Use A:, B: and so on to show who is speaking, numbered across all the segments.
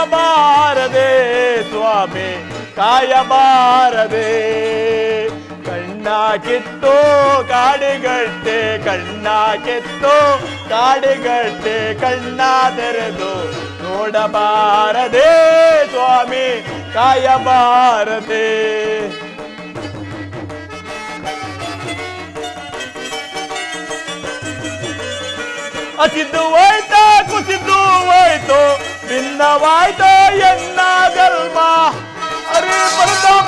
A: ನೋಡಬಾರದೆ ಸ್ವಾಮಿ ಕಾಯಬಾರದೆ ಕಣ್ಣ ಕಿತ್ತು ಕಾಡಿಗಟ್ಟೆ ಕಣ್ಣ ಕಿತ್ತು ಕಾಡಿಗಟ್ಟೆ ಕಣ್ಣ ತೆರೆದು ನೋಡಬಾರದೆ ಸ್ವಾಮಿ ಕಾಯಬಾರದೆ ಹಸಿದ್ದು ಹೋಯ್ತು ಕುಸಿದ್ದು ಹೋಯ್ತು ಭಿನ್ನವಾಯ್ತು ಎನ್ನ ಜನ್ಮ ಅರೆ ಪರದಾಮ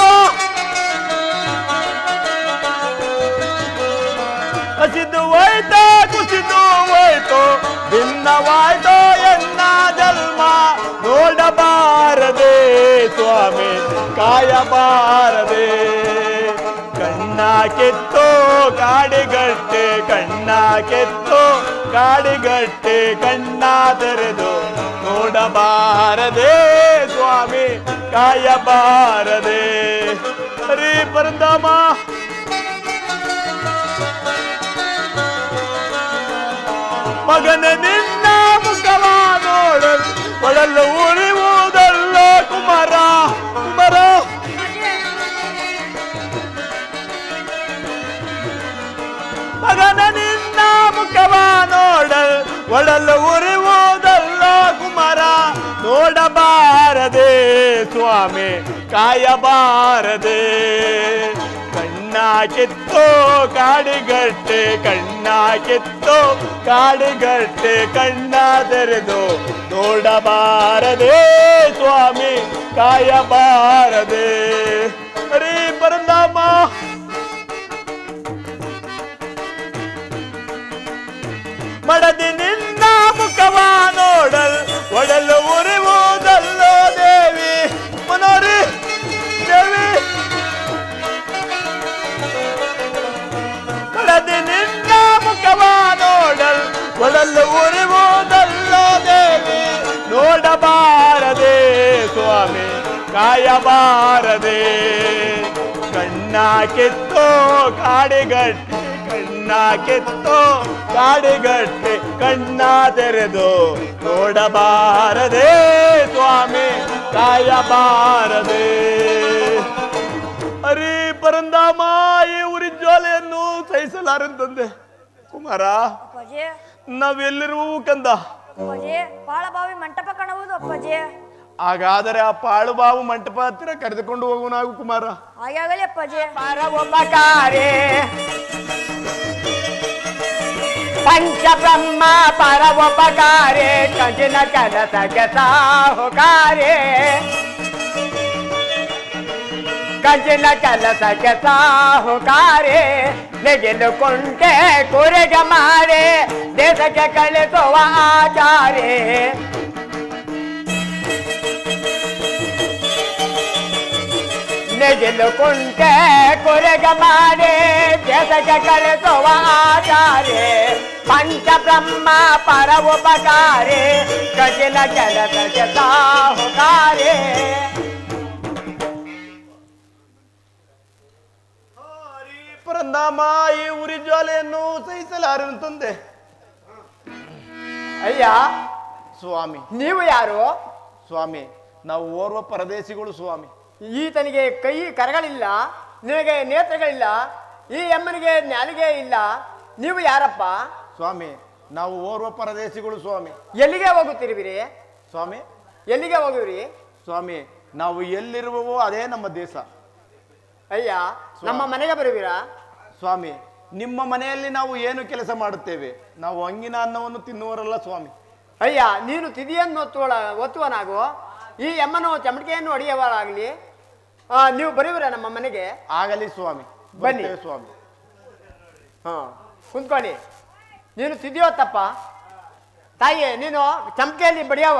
A: ಹಸಿದ್ದು ಹೋಯ್ತು ಕುಸಿದು ಹೋಯ್ತು ಭಿನ್ನವಾಯ್ತು ಎನ್ನ ಜನ್ಮ ನೋಡಬಾರದೆ ಸ್ವಾಮಿ ಕಾಯಬಾರದೆ ಕಣ್ಣ ಕೆತ್ತು ಕಾಡಿಗಟ್ಟೆ ಕಣ್ಣ ಕೆತ್ತು ಕಾಡಿಗಟ್ಟೆ ಕಣ್ಣ ತೆರೆದು ನೋಡಬಾರದೆ ಸ್ವಾಮಿ ಕಾಯಬಾರದೆ ಹರಿ ಪರಂದಾಮ ಮಗನ ನಿನ್ನ ಮುಖವ ನೋಡಲು ಒಡಲು ಉಳಿಯುವುದಲ್ಲ ಕುಮಾರ ಕುಮಾರ ಮಗನ ನಿನ್ನ ಮುಖವ ನೋಡಲ್ ಒಡಲು ಉರಿಯುವುದಲ್ಲ ಕುಮಾರ ನೋಡಬಾರದೆ ಸ್ವಾಮಿ ಕಾಯಬಾರದೆ ಕಣ್ಣ ಕಿತ್ತು ಕಾಡಿಗಟ್ಟೆ ಕಣ್ಣ ಕಿತ್ತು ಕಾಡಿಗಟ್ಟೆ ಕಣ್ಣ ತೆರೆದು ನೋಡಬಾರದೆ ಸ್ವಾಮಿ ಕಾಯಬಾರದೆ ಹರಿ ಪರಂದಾಮ ಮಡದಿ ನಿನ್ನ ಮುಖವ ನೋಡಲ್ ಒಡಲು ಉರಿಯುವುದಲ್ಲೋ ದೇವಿ ಮನೋರಿ ದೇವಿ ಮಡದಿ ನಿನ್ನ ಮುಖವ ನೋಡಲ್ ಒಡಲು ಉರಿಯುವುದಲ್ಲೋ ದೇವಿ ನೋಡಬಾರದೆ ಸ್ವಾಮಿ ಕಾಯಬಾರದೆ ಕಣ್ಣ ಕಿತ್ತೋ ಕಾಡಿಗಟ್ಟೆ ಕಣ್ಣ ಕಿತ್ತೋ ಕಾಡಿಗಟ್ಟೆ ಕಣ್ಣ ತೆರೆದು ನೋಡಬಾರದೆ ಸ್ವಾಮಿ ಕಾಯಬಾರದೆ ಹರಿ ಪರಂದಾಮ ಈ ಉರಿ ಜ್ವಾಲೆಯನ್ನು ಸಹಿಸಲಾರಂತಂದೆ ಕುಮಾರ
B: ಅಪ್ಪಾಜಿ
A: ನಾವೆಲ್ಲಿರುವು ಕಂದ
B: ಅಪ್ಪಾಜಿ ಬಾಳ ಬಾವಿ ಮಂಟಪ ಕಾಣಬಹುದು ಅಪ್ಪಾಜಿ
A: ಹಾಗಾದರೆ ಆ ಪಾಳುಬಾವು ಮಂಟಪ ಹತ್ತಿರ ಕರೆದುಕೊಂಡು ಹೋಗುವ ಕುಮಾರ
B: ಹಾಗೆ ಆಗಲಿ ಅಪ್ಪಾಜಿ
C: ಪರವುಪಕಾರೇ ಪಂಚಬ್ರಹ್ಮ ಪರವುಪಕಾರೇ ಕಂಚಿನ ಕನಸಗೆ ಸಾಹುಕಾರೇ ಕಂಚಿನ ಕೆಲಸಕ್ಕೆ ಸಾಹುಕಾರೇ ನೆಗೆದುಕೊಂಡೆ ಕುರೆಗೆ ಮಾರೆ ದೇಶಕ್ಕೆ ಕಳಿಸುವ ಆಚಾರೇ ನೆಗೆದುಕೊಂಡೆ ಕೊರೆಗ ಮಾಡಿ ದೇಶಕ್ಕೆ ಕಳಿಸುವ ಆಚಾರ್ಯ ಪಂಚಬ್ರಹ್ಮ ಪರ ಉಪಕಾರಿ ಕಠಿಣ ಕೆಲಸಕ್ಕೆ ಸಾಹುಕಾರಿ
A: ಹರಿ ಪರಂದಾಮ ಈ ಉರಿ ಜ್ವಾಲೆಯನ್ನು ಸಹಿಸಲಾರಂತಂದೆ
C: ಅಯ್ಯ
A: ಸ್ವಾಮಿ
C: ನೀವು ಯಾರು
A: ಸ್ವಾಮಿ ನಾವು ಓರ್ವ ಪರದೇಶಿಗಳು ಸ್ವಾಮಿ
C: ಈತನಿಗೆ ಕೈ ಕರಗಳಿಲ್ಲ ನಿನಗೆ ನೇತ್ರಗಳಿಲ್ಲ ಈ ಅಮ್ಮನಿಗೆ ನಾಲಿಗೆ ಇಲ್ಲ ನೀವು ಯಾರಪ್ಪ
A: ಸ್ವಾಮಿ ನಾವು ಓರ್ವ ಪರದೇಶಿಗಳು ಸ್ವಾಮಿ
C: ಎಲ್ಲಿಗೆ ಹೋಗುತ್ತಿರುವಿರಿ
A: ಸ್ವಾಮಿ
C: ಎಲ್ಲಿಗೆ ಹೋಗುವಿರಿ
A: ಸ್ವಾಮಿ ನಾವು ಎಲ್ಲಿರುವವೋ ಅದೇ ನಮ್ಮ ದೇಶ
C: ಅಯ್ಯ ನಮ್ಮ ಮನೆಗೆ ಬರುವಿರಾ
A: ಸ್ವಾಮಿ ನಿಮ್ಮ ಮನೆಯಲ್ಲಿ ನಾವು ಏನು ಕೆಲಸ ಮಾಡುತ್ತೇವೆ ನಾವು ಅಂಗಿನ ಅನ್ನವನ್ನು ತಿನ್ನುವರಲ್ಲ ಸ್ವಾಮಿ
C: ಅಯ್ಯ ನೀನು ತಿದಿಯನ್ನು ಒತ್ತುವಳ ಒತ್ತುವನಾಗು ಈ ಎಮ್ಮನು ಚಮಟಿಕೆಯನ್ನು ಹೊಡೆಯುವಳಾಗಲಿ ನೀವು ಬರುವಿರ ನಮ್ಮ ಮನೆಗೆ
A: ಆಗಲಿ ಸ್ವಾಮಿ
C: ಬನ್ನಿ.
A: ಬರ್ತೇವೆ ಸ್ವಾಮಿ
C: ಹಾ ಕುಂತ್ಕೊಳ್ಳಿ ನೀನು ತಿದಿಯೋ ತಪ್ಪ ತಾಯಿ ನೀನು ಚಮಕೆಯಲ್ಲಿ ಬಡಿಯವ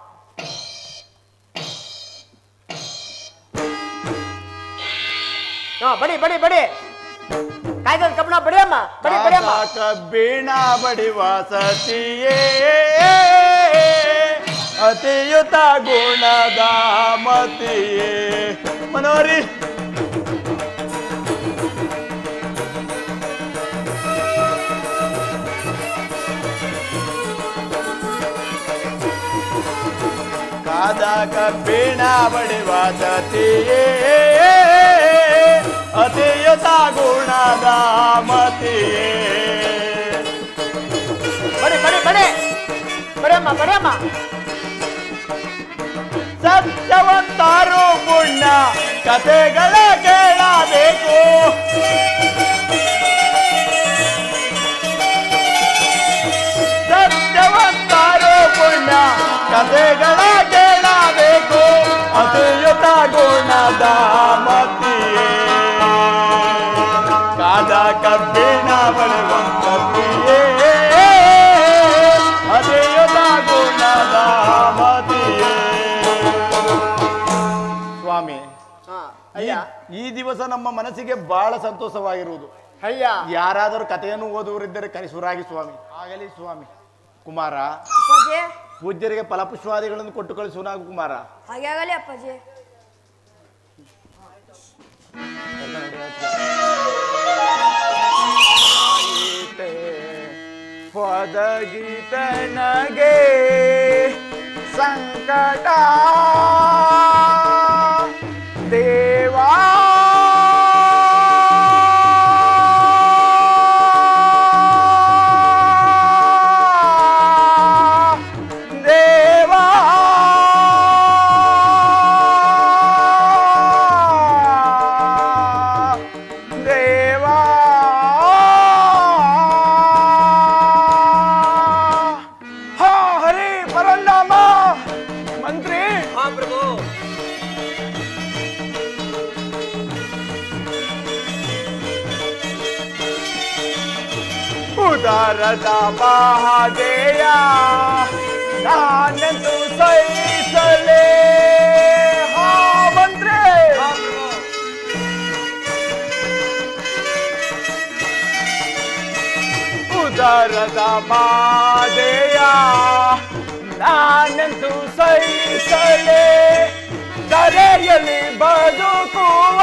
C: ಹಾ ಬಡಿ ಬಡಿ ಬಡಿ ಕಾಯ್ದ ಕಬ್ಬಣ ಬಡಿಯಮ್ಮ ಬಡಿ ಬಡಿಯಮ್ಮ
A: ಕಬ್ಬಿಣ ಬಡಿವ ಸತಿಯೇ ಅತಿಯುತ ಗುಣದ ಮತಿಯೇ ಮನೋರಿ ಕಾದ ಕಬ್ಬಿಣ ಬಡಿವ ಸತಿಯೇ ಅತಿಯುತ ಗುಣದ ಮತಿಯೇ
C: ಬಡಿ ಬಡಿ ಬಡಿ ಬಡಿಯಮ್ಮ ಬಡಿಯಮ್ಮ
A: ಸತ್ಯವಂತರು ಪುಣ್ಯ ಕಥೆಗಳ ಕೇಳಬೇಕು ಸತ್ಯವಂತರು ಪುಣ್ಯ ಕಥೆಗಳ ಕೇಳಬೇಕು ಅತಿಯುತ ಗುಣದ ಮತಿಯೇ ಕಾದ ಕಬ್ಬಿಣ ಬಳುವಂತಿಯೇ ಅತಿಯುತ ಗುಣದ ಮತಿಯೇ ಸ್ವಾಮಿ
C: ಹಾ
A: ಈ-
C: ಅಯ್ಯ
A: ಈ ದಿವಸ ನಮ್ಮ ಮನಸ್ಸಿಗೆ ಬಹಳ ಸಂತೋಷವಾಗಿರುವುದು
C: ಅಯ್ಯ
A: ಯಾರಾದರೂ ಕಥೆಯನ್ನು ಓದುವರಿದ್ದರೆ ಕರೆಸುರಾಗಿ ಸ್ವಾಮಿ ಆಗಲಿ ಸ್ವಾಮಿ ಕುಮಾರ
B: ಅಪ್ಪಾಜಿ
A: ಪೂಜ್ಯರಿಗೆ ಫಲಪುಷ್ಪಾದಿಗಳನ್ನು ಕೊಟ್ಟು ಕಳಿಸು ನಾವು ಕುಮಾರ
B: ಹಾಗೆ ಆಗಲಿ ಅಪ್ಪಾಜಿ
A: ಗೀತೆ ಪದಗೀತನಗೆ ಸಂಕಟ ದೇವಾ ದೇವಾ ದೇವಾ ಹಾ ಹರಿ ಪರಂದಾಮ ಮಂತ್ರಿ
C: ಹಾ ಪ್ರಭು
A: ಉದಾರದ ಮಹಾದೇಯ ನಾನೆಂದು ಸಹಿಸಲೇ ಹಾ ಮಂತ್ರಿ
C: ಹಾ ಪ್ರಭು
A: ಉದಾರದ ಮಾದೇಯ ನಾನೆಂದು ಸಹಿಸಲೇ ಕರೆಯಲಿ ಬದುಕುವ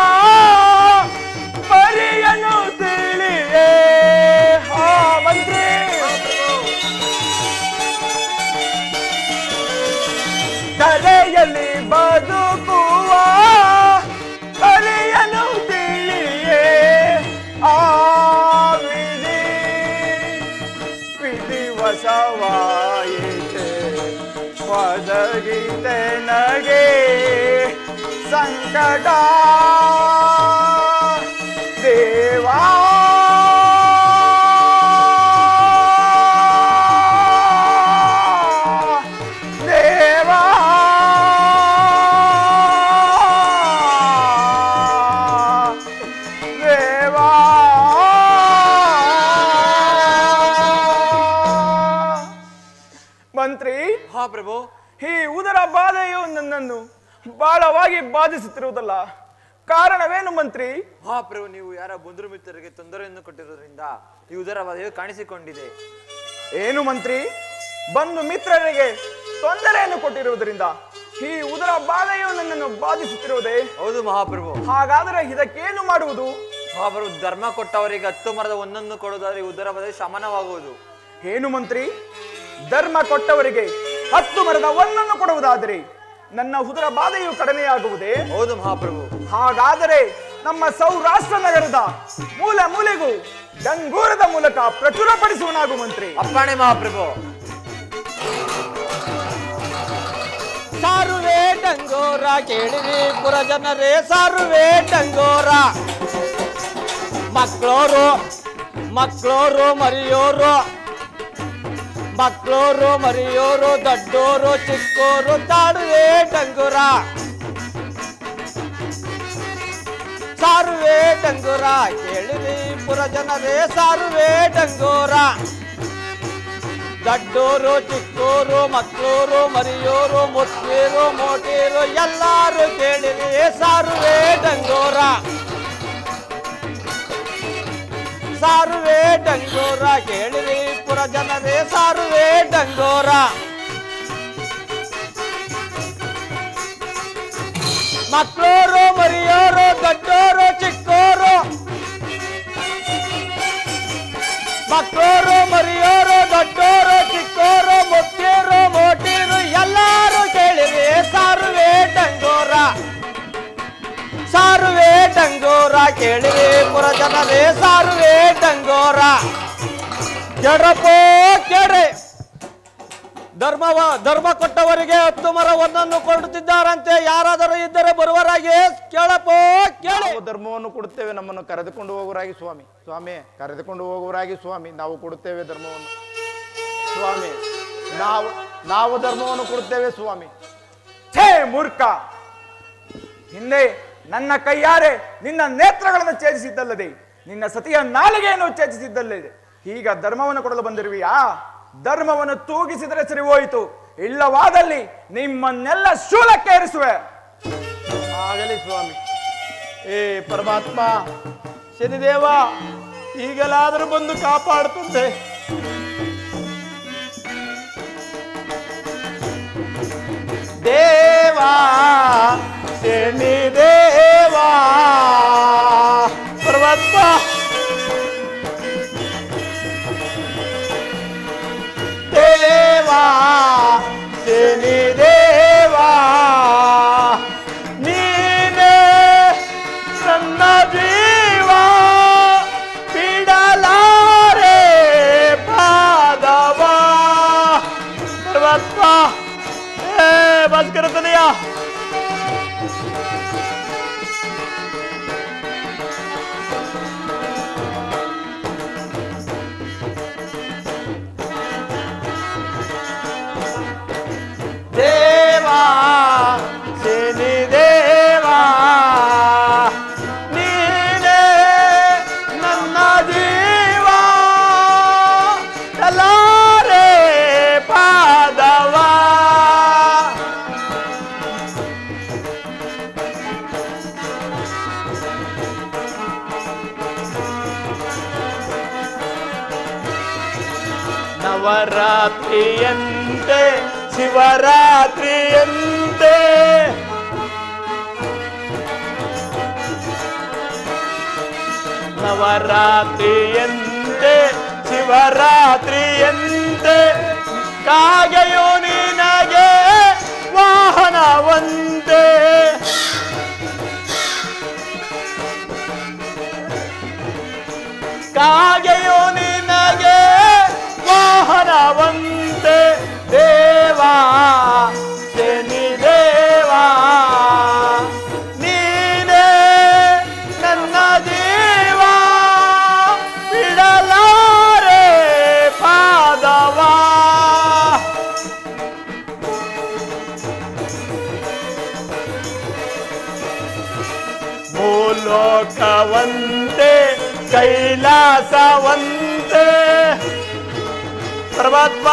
A: ಪರಿಯನು ತಿಳಿಯೇ ಹಾ ಮಂತ್ರಿ ಕರೆಯಲಿ ಬದುಕುವ ಪರಿಯನು ತಿಳಿಯೇ ಆ ವಿಧಿ ವಿಧಿ ವಸವಾಯಿತೆ ಒದಗಿದೆ ನಗೆ ಸಂಕಟ ದೇವಾ ದೇವಾ ದೇವಾ ಮಂತ್ರಿ
C: ಹಾ ಪ್ರಭು
A: ಈ ಉದರ ಬಾಧೆಯು ನನ್ನನ್ನು ಬಹಳವಾಗಿ ಬಾಧಿಸುತ್ತಿರುವುದಲ್ಲ ಕಾರಣವೇನು ಮಂತ್ರಿ
D: ಹಾ ಪ್ರಭು ನೀವು ಯಾರ ಬಂಧು ಮಿತ್ರರಿಗೆ ತೊಂದರೆಯನ್ನು ಕೊಟ್ಟಿರೋದ್ರಿಂದ ಈ ಉದರ ಬಾಧೆಯು ಕಾಣಿಸಿಕೊಂಡಿದೆ
A: ಏನು ಮಂತ್ರಿ ಬಂಧು ಮಿತ್ರರಿಗೆ ತೊಂದರೆಯನ್ನು ಕೊಟ್ಟಿರುವುದರಿಂದ ಈ ಉದರ ಬಾಧೆಯು ನನ್ನನ್ನು ಬಾಧಿಸುತ್ತಿರುವುದೇ
D: ಹೌದು ಮಹಾಪ್ರಭು
A: ಹಾಗಾದರೆ ಇದಕ್ಕೇನು ಮಾಡುವುದು
D: ಮಹಾಪ್ರಭು ಧರ್ಮ ಕೊಟ್ಟವರಿಗೆ ಹತ್ತು ಮರದ ಒಂದೊಂದು ಕೊಡುವುದಾದ್ರೆ ಈ ಉದರ ಬಾಧೆ ಶಮನವಾಗುವುದು
A: ಏನು ಮಂತ್ರಿ ಧರ್ಮ ಕೊಟ್ಟವರಿಗೆ ಹತ್ತು ಮರದ ಒಂದನ್ನು ಕೊಡುವುದಾದರೆ ನನ್ನ ಉದರ ಬಾಧೆಯು ಕಡಿಮೆಯಾಗುವುದೇ
D: ಹೌದು ಮಹಾಪ್ರಭು
A: ಹಾಗಾದರೆ ನಮ್ಮ ಸೌರಾಷ್ಟ್ರ ನಗರದ ಮೂಲೆ ಮೂಲೆಗೂ ಡಂಗೂರದ ಮೂಲಕ ಪ್ರಚುರಪಡಿಸುವನಾಗು ಮಂತ್ರಿ
D: ಅಪ್ಪಣೆ ಮಹಾಪ್ರಭು
E: ಸಾರುವೆ ಡಂಗೋರ ಕೇಳಿರಿ ಪುರ ಜನರೇ ಸಾರುವೆ ಡಂಗೋರ ಮಕ್ಕಳೋರು ಮಕ್ಕಳೋರು ಮರಿಯೋರು ಮಕ್ಕಳೋರು ಮರಿಯೋರು ದೊಡ್ಡೋರು ಚಿಕ್ಕೋರು ತಾಡುವೆ ಡಂಗುರ ಸಾರುವೆ ಡಂಗುರ ಕೇಳಿರಿ ಪುರ ಜನರೇ ಸಾರುವೆ ಡಂಗೋರ ದೊಡ್ಡೋರು ಚಿಕ್ಕೋರು ಮಕ್ಕಳೂರು ಮರಿಯೋರು ಮುತ್ಲೀರು ಮೋಟೀರು ಎಲ್ಲಾರು ಕೇಳಿರಿ ಸಾರುವೆ ಡಂಗೋರ ಸಾರುವೆ ಡಂಗೋರ ಕೇಳಿರಿ ಪುರ ಜನರೇ ಸಾರುವೆ ಡಂಗೋರ ಮಕ್ಕಳೂರು ಮರಿಯೋರು ದೊಡ್ಡೋರು ಚಿಕ್ಕೋರು ಮಕ್ಕಳೋರು ಮರಿಯೋರು ದೊಡ್ಡೋರು ಚಿಕ್ಕೋರು ಮುತ್ತಿರು ಮೋಟಿರು ಎಲ್ಲಾರು ಕೇಳಿರಿ ಸಾರುವೆ ಕೇಳಿರಿ ಪುರ ಜನರೇ ಸಾರುವೆ ಡಂಗೋರ ಕೇಳ್ರಪ್ಪ ಕೇಳ್ರಿ ಧರ್ಮವ ಧರ್ಮ ಕೊಟ್ಟವರಿಗೆ ಹತ್ತು ಮರ ಒಂದನ್ನು ಕೊಡುತ್ತಿದ್ದಾರಂತೆ ಯಾರಾದರೂ ಇದ್ದರೆ ಬರುವರಾಗಿ ಕೇಳಪ್ಪ ಕೇಳಿ
F: ನಾವು ಧರ್ಮವನ್ನು ಕೊಡುತ್ತೇವೆ ನಮ್ಮನ್ನು ಕರೆದುಕೊಂಡು ಹೋಗುವರಾಗಿ ಸ್ವಾಮಿ ಸ್ವಾಮಿ ಕರೆದುಕೊಂಡು ಹೋಗುವರಾಗಿ ಸ್ವಾಮಿ ನಾವು ಕೊಡುತ್ತೇವೆ ಧರ್ಮವನ್ನು ಸ್ವಾಮಿ ನಾವು ನಾವು ಧರ್ಮವನ್ನು ಕೊಡುತ್ತೇವೆ ಸ್ವಾಮಿ
A: ಛೇ ಮೂರ್ಖ ಹಿಂದೆ ನನ್ನ ಕೈಯಾರೆ ನಿನ್ನ ನೇತ್ರಗಳನ್ನು ಛೇದಿಸಿದ್ದಲ್ಲದೆ ನಿನ್ನ ಸತಿಯ ನಾಲಿಗೆಯನ್ನು ಛೇದಿಸಿದ್ದಲ್ಲದೆ ಈಗ ಧರ್ಮವನ್ನು ಕೊಡಲು ಬಂದಿರುವಿಯಾ ಧರ್ಮವನ್ನು ತೂಗಿಸಿದರೆ ಸರಿ ಹೋಯಿತು ಇಲ್ಲವಾದಲ್ಲಿ ನಿಮ್ಮನ್ನೆಲ್ಲ ಶೂಲಕ್ಕೆ ಏರಿಸುವೆ
F: ಆಗಲಿ ಸ್ವಾಮಿ ಏ ಪರಮಾತ್ಮ ಶನಿದೇವ ಈಗಲಾದರೂ ಬಂದು ಕಾಪಾಡುತ್ತದೆ ದೇವಾ ಶನಿ ದೇವಾ ಪರಮಾತ್ಮ ದೇವಾ ಶನಿ ದೇವಾ ನೀನೇ ನನ್ನ ಜೀವ ಬಿಡಲಾರೆ ಪಾದವ ಪರಮಾತ್ಮ ಏ ಭಾಸ್ಕರ ತನಯ ದೇವಾ ಶನಿ ದೇವಾ ನೀನೇ ನನ್ನ ಜೀವ ತಲಾರೆ ಪಾದವ ನವರಾತ್ರಿಯಂತೆ ಶಿವರಾತ್ರಿಯಂತೆ ನವರಾತ್ರಿಯಂತೆ ಶಿವರಾತ್ರಿಯಂತೆ ಕಾಗೆಯು ನಿನಗೆ ವಾಹನವಂತೆ ಕಾಗೆಯು ನಿನಗೆ ವಾಹನವಂತೆ ದೇವಾ ಶನಿ ದೇವಾ ನೀನೇ ನನ್ನ ಜೀವ ಬಿಡಲಾರೆ ಪಾದವಾ ಭೂಲೋಕವಂತೆ ಕೈಲಾಸವಂತೆ ಪರಮಾತ್ಮ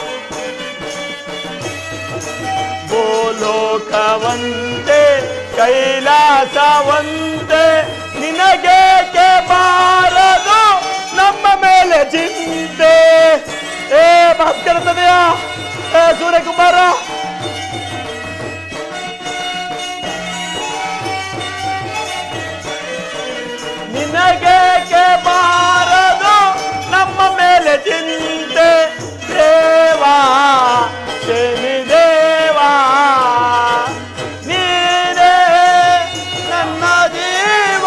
F: ಭೂಲೋಕವಂತೆ ಕೈಲಾಸವಂತೆ ನಿನಗೇಕೆ ಬಾರದು ನಮ್ಮ ಮೇಲೆ ಚಿಂತೆ ಏ ಭಾಸ್ಕರ ತನಯ ಏ ಸೂರ್ಯಕುಮಾರ ನಿನಗೇಕೆ ಬಾರದು ನಮ್ಮ ಮೇಲೆ ಚಿಂತೆ ದೇವಾ ಶನಿ ದೇವಾ ನೀನೇ ನನ್ನ ಜೀವ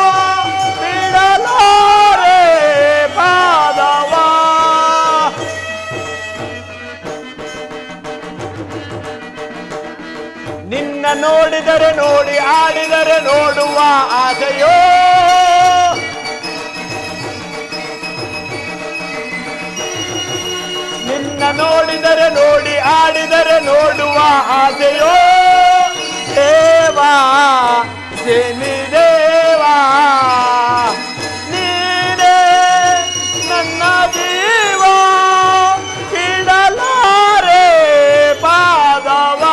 F: ಬಿಡಲಾರೆ ಪಾದವಾ ನಿನ್ನ ನೋಡಿದರೆ ನೋಡಿ ಆಡಿದರೆ ನೋಡುವ ಆಸೆಯೋ ನಿನ್ನ ನೋಡಿದರೆ ನೋಡಿ ಆಡಿದರೆ ನೋಡುವ ಆಸೆಯೋ ದೇವಾ ಶನಿ ದೇವಾ ನೀನೇ ನನ್ನ ಜೀವ ಬಿಡಲಾರೆ ಪಾದವಾ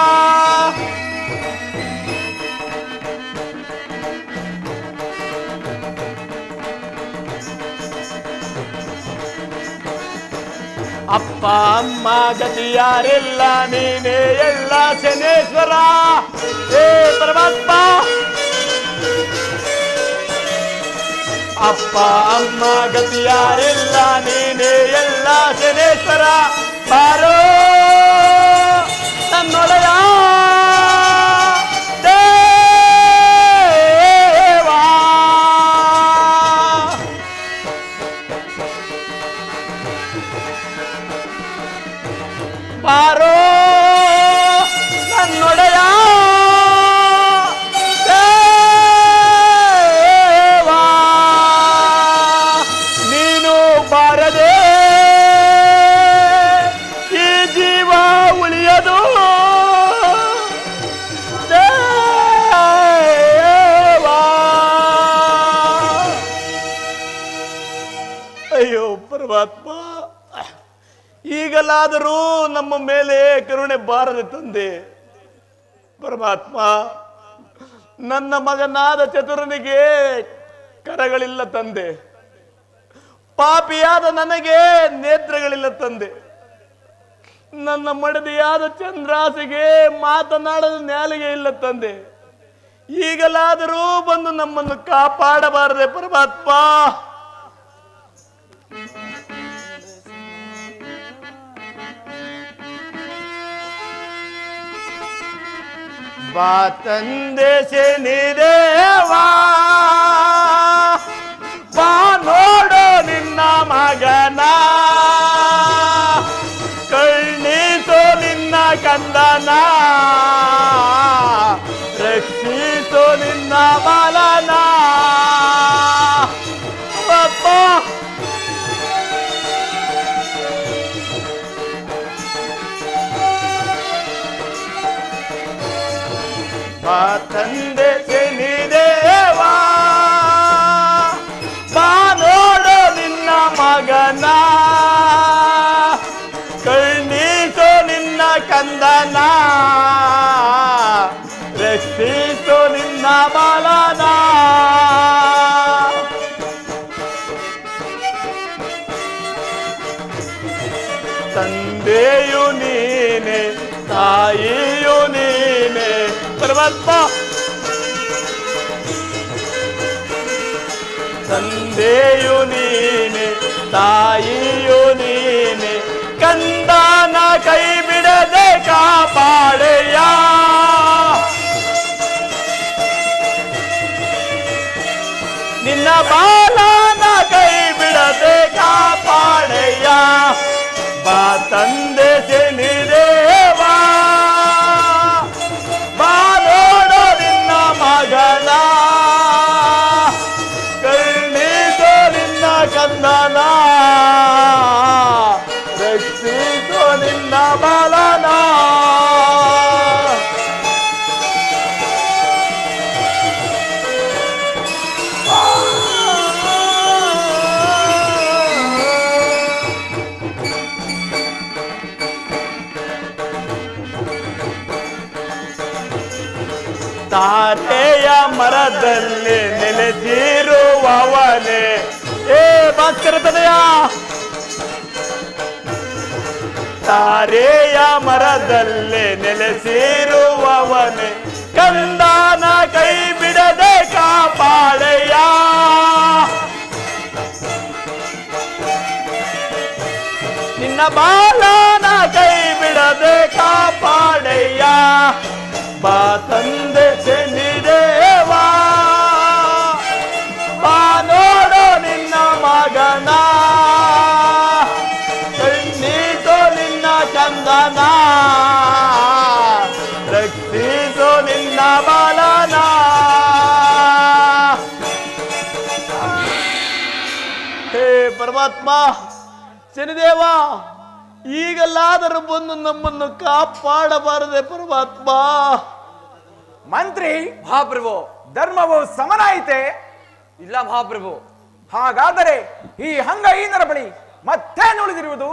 F: ಅಪ್ಪ ಅಮ್ಮ ಗತಿಯಾರೆಲ್ಲ ನೀನೇ ಎಲ್ಲ ಶನೇಶ್ವರ ಏ ಪರಮಾತ್ಮ ಅಪ್ಪ ಅಮ್ಮ ಗತಿಯಾರೆಲ್ಲ ನೀನೇ ಎಲ್ಲ ಶನೇಶ್ವರ ಬಾರೋ ನನ್ನೊಡೆಯ ದೇವಾ ಈಗಲಾದರೂ ನಮ್ಮ ಮೇಲೆ ಕರುಣೆ ಬಾರದೆ ತಂದೆ ಪರಮಾತ್ಮ ನನ್ನ ಮಗನಾದ ಚತುರನಿಗೆ ಕರಗಳಿಲ್ಲ ತಂದೆ ಪಾಪಿಯಾದ ನನಗೆ ನೇತ್ರಗಳಿಲ್ಲ ತಂದೆ ನನ್ನ ಮಡದಿಯಾದ ಚಂದ್ರಾಸಿಗೆ ಮಾತನಾಡಲು ನ್ಯಾಲಿಗೆ ಇಲ್ಲ ತಂದೆ ಈಗಲಾದರೂ ಬಂದು ನಮ್ಮನ್ನು ಕಾಪಾಡಬಾರದೆ ಪರಮಾತ್ಮ ಬಾ ತಂದೆ ಶನಿದೇವಾ ಬಾ ನೋಡು ನಿನ್ನ ಮಗನ ಕಣ್ಣೀಸು ನಿನ್ನ ಕಂದನ ರಕ್ಷಿಸು ನಿನ್ನ ಬಲನ ಅಪ್ಪ ಬಾ ತಂದೆ ಶನಿದೇವಾ ಬಾ ನೋಡು ನಿನ್ನ ಮಗನ ಕಣ್ಣೀಸು ನಿನ್ನ ಕಂದನ ರಕ್ಷಿಸು ನಿನ್ನ ಬಲನ ತಂದೆಯು ನೀನೆ ತಾಯಿಯು ನೀನೆ ಪರಮಾತ್ಮ ತಂದೆಯು ನೀನೆ ತಾಯಿಯು ನೀನೆ ಕಂದನ ಕೈ ಬಿಡದೆ ಕಾಪಾಡೆಯ ನಿನ್ನ ಬಾಲನ ಕೈ ಬಿಡದೆ ಕಾಪಾಡೆಯ ಬಾ ತಂದೆ ಶನಿದೇವಾ ಬಾ ನೋಡು ನಿನ್ನ ಮಗನ ಕರುಣಿಸು ನಿನ್ನ ಕಂದನ ರಕ್ಷಿಸು ನಿನ್ನ ಬಲನ ತಾರೆಯ ಮರದಲ್ಲಿ ನೆಲೆಸಿರುವವನೇ ಏ ಭಾಸ್ಕರ ತನಯ ತಾರೆಯ ಮರದಲ್ಲಿ ನೆಲೆಸಿರುವವನೇ ಕಂದಾನ ಕೈ ಬಿಡದೆ ಕಾಪಾಡೆಯ ನಿನ್ನ ಬಾಲನ ಕೈ ಬಿಡದೆ ಕಾಪಾಡೆಯ ಬಾ ತಂದೆ ಶನಿದೇವಾ ಬಾ ನೋಡು ನಿನ್ನ ಮಗನ ಕಣ್ಣೀಸು ನಿನ್ನ ಚಂದನ ರಕ್ಷಿಸು ನಿನ್ನ ಬಲನ ಹೇ ಪರಮಾತ್ಮ ಶನಿದೇವ ಈಗಲಾದರೂ ಬಂದು ನಮ್ಮನ್ನು ಕಾಪಾಡಬಾರದೆ ಪರಮಾತ್ಮ
A: ಮಂತ್ರಿ
D: ಮಹಾಪ್ರಭು
A: ಧರ್ಮವು ಸಮನಾಯಿತೆ
D: ಇಲ್ಲ ಮಹಾಪ್ರಭು
A: ಹಾಗಾದರೆ ಈ ಹಂಗಹೀನರ ಬಳಿ ಮತ್ತೇನು ಉಳಿದಿರುವುದು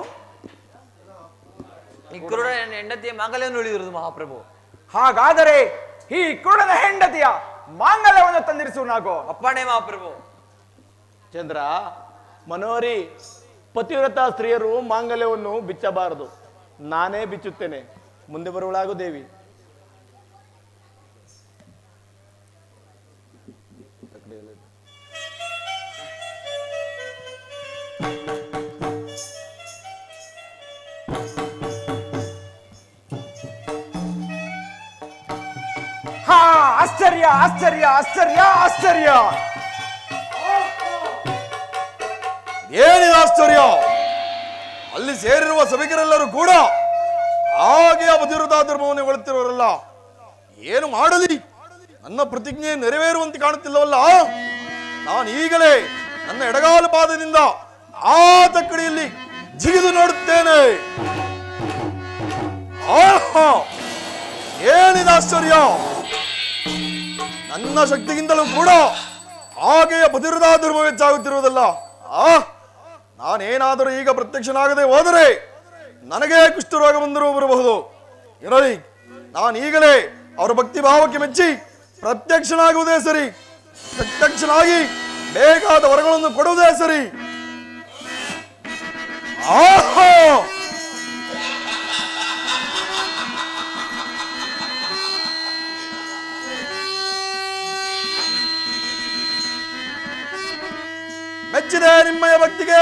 D: ಈ ಕುರುಡ ಹೆಂಡತಿಯ ಮಾಂಗಲ್ಯವನ್ನು ಉಳಿದಿರುವುದು ಮಹಾಪ್ರಭು
A: ಹಾಗಾದರೆ ಈ ಕುರುಡನ ಹೆಂಡತಿಯ ಮಾಂಗಲ್ಯವನ್ನು ತಂದಿರಿಸು ನಾಗೋ
D: ಅಪ್ಪಣೆ ಮಹಾಪ್ರಭು
F: ಚಂದ್ರ ಮನೋರಿ ಪತಿವ್ರತ ಸ್ತ್ರೀಯರು ಮಾಂಗಲ್ಯವನ್ನು ಬಿಚ್ಚಬಾರದು ನಾನೇ ಬಿಚ್ಚುತ್ತೇನೆ ಮುಂದೆ ಬರುವಳಾಗು ದೇವಿ
A: ಹಾ ಆಶ್ಚರ್ಯ ಆಶ್ಚರ್ಯ ಆಶ್ಚರ್ಯ ಆಶ್ಚರ್ಯ
G: ಏನಿದೆ ಆಶ್ಚರ್ಯ ಅಲ್ಲಿ ಸೇರಿರುವ ಸಭಿಕರೆಲ್ಲರೂ ಕೂಡ ಹಾಗೆ ಅಬಧಿರುತ ಧರ್ಮವನ್ನು ಹೊಳುತ್ತಿರುವರಲ್ಲ ಏನು ಮಾಡಲಿ ನನ್ನ ಪ್ರತಿಜ್ಞೆ ನೆರವೇರುವಂತೆ ಕಾಣುತ್ತಿಲ್ಲವಲ್ಲ ನಾನು ಈಗಲೇ ನನ್ನ ಎಡಗಾಲು ಪಾದದಿಂದ ಆ ತಕ್ಕಡಿಯಲ್ಲಿ ಜಿಗಿದು ನೋಡುತ್ತೇನೆ ಆಹಾ! ಏನಿದೆ ಆಶ್ಚರ್ಯ ನನ್ನ ಶಕ್ತಿಗಿಂತಲೂ ಕೂಡ ಹಾಗೆಯೇ ಬದಿರದ ಧರ್ಮ ಹೆಚ್ಚಾಗುತ್ತಿರುವುದಲ್ಲ ಆ ನಾನೇನಾದರೂ ಈಗ ಪ್ರತ್ಯಕ್ಷನಾಗದೆ ಹೋದರೆ ನನಗೆ ಕುಷ್ಠರೋಗ ಬಂದರೂ ಬರಬಹುದು ಇರಲಿ ನಾನು ಈಗಲೇ ಅವರ ಭಕ್ತಿ ಭಾವಕ್ಕೆ ಮೆಚ್ಚಿ ಪ್ರತ್ಯಕ್ಷನಾಗುವುದೇ ಸರಿ ಪ್ರತ್ಯಕ್ಷನಾಗಿ ಬೇಕಾದ ವರಗಳನ್ನು ಕೊಡುವುದೇ ಸರಿ ಆಹಾ ಮೆಚ್ಚಿದೆ ನಿಮ್ಮಯ ಭಕ್ತಿಗೆ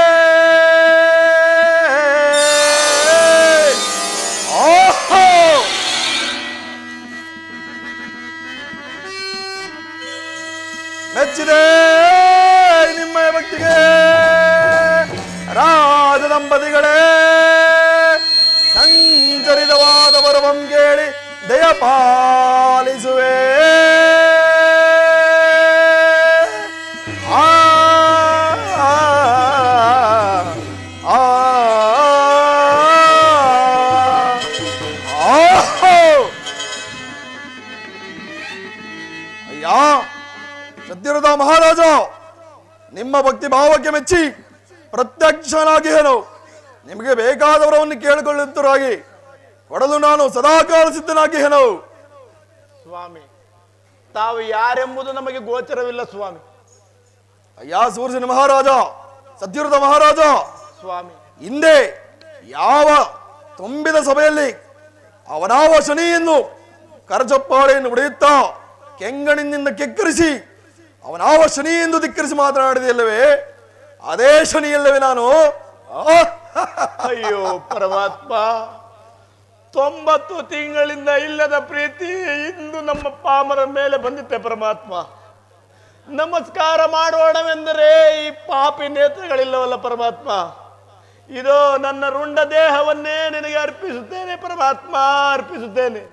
G: ಆಹಾ! ಮೆಚ್ಚಿದೆ ನಿಮ್ಮಯ ಭಕ್ತಿಗೆ ರಾಜ ದಂಪತಿಗಳೇ ಸಂಚರಿತವಾದ ವರವಂ ಕೇಳಿ ದಯ ಪಾಲಿಸುವೆ ಆ ಆ, ಆ, ಆಹೋ! ಅಯ್ಯ ಸದ್ಯರದ ಮಹಾರಾಜ ನಿಮ್ಮ ಭಕ್ತಿ ಭಾವಕ್ಕೆ ಮೆಚ್ಚಿ ಪ್ರತ್ಯಕ್ಷನಾಗಿ ಏನು ನಿಮಗೆ ಬೇಕಾದವರವನ್ನು ಕೇಳಿಕೊಳ್ಳುತ್ತರಾಗಿ ಕೊಡಲು ನಾನು ಸದಾಕಾಲ ಸಿದ್ಧನಾಗಿ ಏನು
F: ಸ್ವಾಮಿ ತಾವು ಯಾರೆಂಬುದು ನಮಗೆ ಗೋಚರವಿಲ್ಲ ಸ್ವಾಮಿ
G: ಅಯ್ಯ ಸೂರ್ಯನ ಮಹಾರಾಜ ಸದ್ಯರದ ಮಹಾರಾಜ
F: ಸ್ವಾಮಿ
G: ಹಿಂದೆ ಯಾವ ತುಂಬಿದ ಸಭೆಯಲ್ಲಿ ಅವನಾವ ಶನಿಯನ್ನು ಕರಚಪ್ಪಾಳೆಯನ್ನು ಹೊಡೆಯುತ್ತಾ ಕೆಂಗಣಿನಿಂದ ಕೆಕ್ಕರಿಸಿ ಅವನಾವ ಶನಿ ಎಂದು ಧಿಕ್ಕರಿಸಿ ಮಾತನಾಡಿದೆಯಲ್ಲವೇ ಅದೇ ಶನಿಯಲ್ಲವೇ ನಾನು ಆ?
F: ಅಯ್ಯೋ ಪರಮಾತ್ಮ ತೊಂಬತ್ತು ತಿಂಗಳಿಂದ ಇಲ್ಲದ ಪ್ರೀತಿ ಇಂದು ನಮ್ಮ ಪಾಮರ ಮೇಲೆ ಬಂದಿತ್ತೆ ಪರಮಾತ್ಮ ನಮಸ್ಕಾರ ಮಾಡೋಣವೆಂದರೆ ಈ ಪಾಪಿ ನೇತ್ರಗಳಿಲ್ಲವಲ್ಲ ಪರಮಾತ್ಮ ಇದು ನನ್ನ ರುಂಡ ದೇಹವನ್ನೇ ನಿನಗೆ ಅರ್ಪಿಸುತ್ತೇನೆ ಪರಮಾತ್ಮ ಅರ್ಪಿಸುತ್ತೇನೆ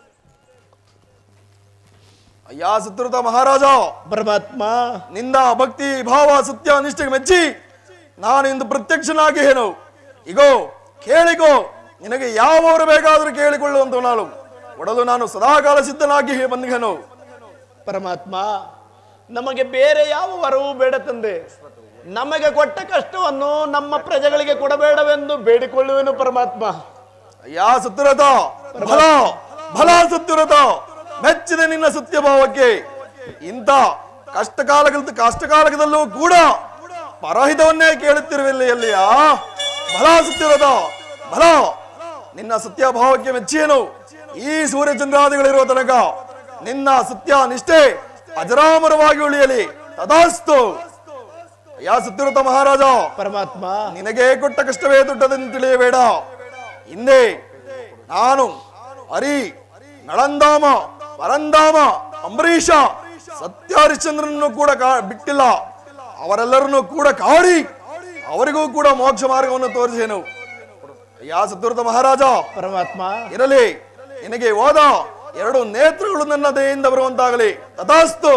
G: ಅಯ್ಯ ಸತ್ಯೃತ ಮಹಾರಾಜ
F: ಪರಮಾತ್ಮ
G: ನಿಂದ ಭಕ್ತಿ ಭಾವ ಸತ್ಯ ನಿಷ್ಠೆಗೆ ಮೆಚ್ಚಿ ನಾನು ಇಂದು ಪ್ರತ್ಯಕ್ಷನಾಗಿ ಏನು ಇಗೋ ಕೇಳಿಕೋ ನಿನಗೆ ಯಾವವರು ಬೇಕಾದರೂ ಕೇಳಿಕೊಳ್ಳುವಂತ ನಾನು ಒಡಲು ನಾನು ಸದಾಕಾಲ ಸಿದ್ಧನಾಗಿ ಬಂದಿಗೆನು
F: ಪರಮಾತ್ಮ ನಮಗೆ ಬೇರೆ ಯಾವ ವರವೂ ಬೇಡ ತಂದೆ ನಮಗೆ ಕೊಟ್ಟ ಕಷ್ಟವನ್ನು ನಮ್ಮ ಪ್ರಜೆಗಳಿಗೆ ಕೊಡಬೇಡವೆಂದು ಬೇಡಿಕೊಳ್ಳುವೆನು ಪರಮಾತ್ಮ
G: ಅಯ್ಯ ಸತ್ಯರಥ ಬಲ ಬಲ ಸತ್ಯರಥ ಮೆಚ್ಚಿದೆ ನಿನ್ನ ಸತ್ಯ ಭಾವಕ್ಕೆ ಇಂಥ ಕಷ್ಟ ಕಾಲಗಳ ಕಷ್ಟ ಕಾಲದಲ್ಲೂ ಕೂಡ ಪರಹಿತವನ್ನೇ ಕೇಳುತ್ತಿರುವಿಲ್ಲ ಎಲ್ಲಿಯ ಬಲ ಸತ್ಯರಥ ಬಲ ನಿನ್ನ ಸತ್ಯ ಭಾವಕ್ಕೆ ಮೆಚ್ಚೇನು ಈ ಸೂರ್ಯಚಂದ್ರಾದಿಗಳಿರುವ ತನಕ ನಿನ್ನ ಸತ್ಯ ನಿಷ್ಠೆ ಅಜರಾಮರವಾಗಿ ಉಳಿಯಲಿ ತದಾಸ್ತು ಅಯ್ಯ ಸತ್ಯರಥ ಮಹಾರಾಜ
F: ಪರಮಾತ್ಮ
G: ನಿನಗೆ ಕೊಟ್ಟ ಕಷ್ಟವೇ ದೊಡ್ಡದೆಂದು ತಿಳಿಯಬೇಡ ಹಿಂದೆ ನಾನು ಹರಿ ನಳಂದಾಮ ಪರಂದಾಮ ಅಂಬರೀಷ ಸತ್ಯ ಹರಿಶ್ಚಂದ್ರನನ್ನು ಕೂಡ ಕಾ- ಬಿಟ್ಟಿಲ್ಲ ಅವರೆಲ್ಲರನ್ನು ಕೂಡ ಕಾಡಿ ಅವರಿಗೂ ಕೂಡ ಮೋಕ್ಷ ಮಾರ್ಗವನ್ನು ತೋರಿಸೇನು ಯಾ ಸತ್ಯವ್ರತ ಮಹಾರಾಜ
F: ಪರಮಾತ್ಮ
G: ಇರಲಿ ನಿನಗೆ ಹೋದ ಎರಡು ನೇತ್ರಗಳು ನನ್ನ ದಯೆಯಿಂದ ಬರುವಂತಾಗಲಿ ತಥಾಸ್ತು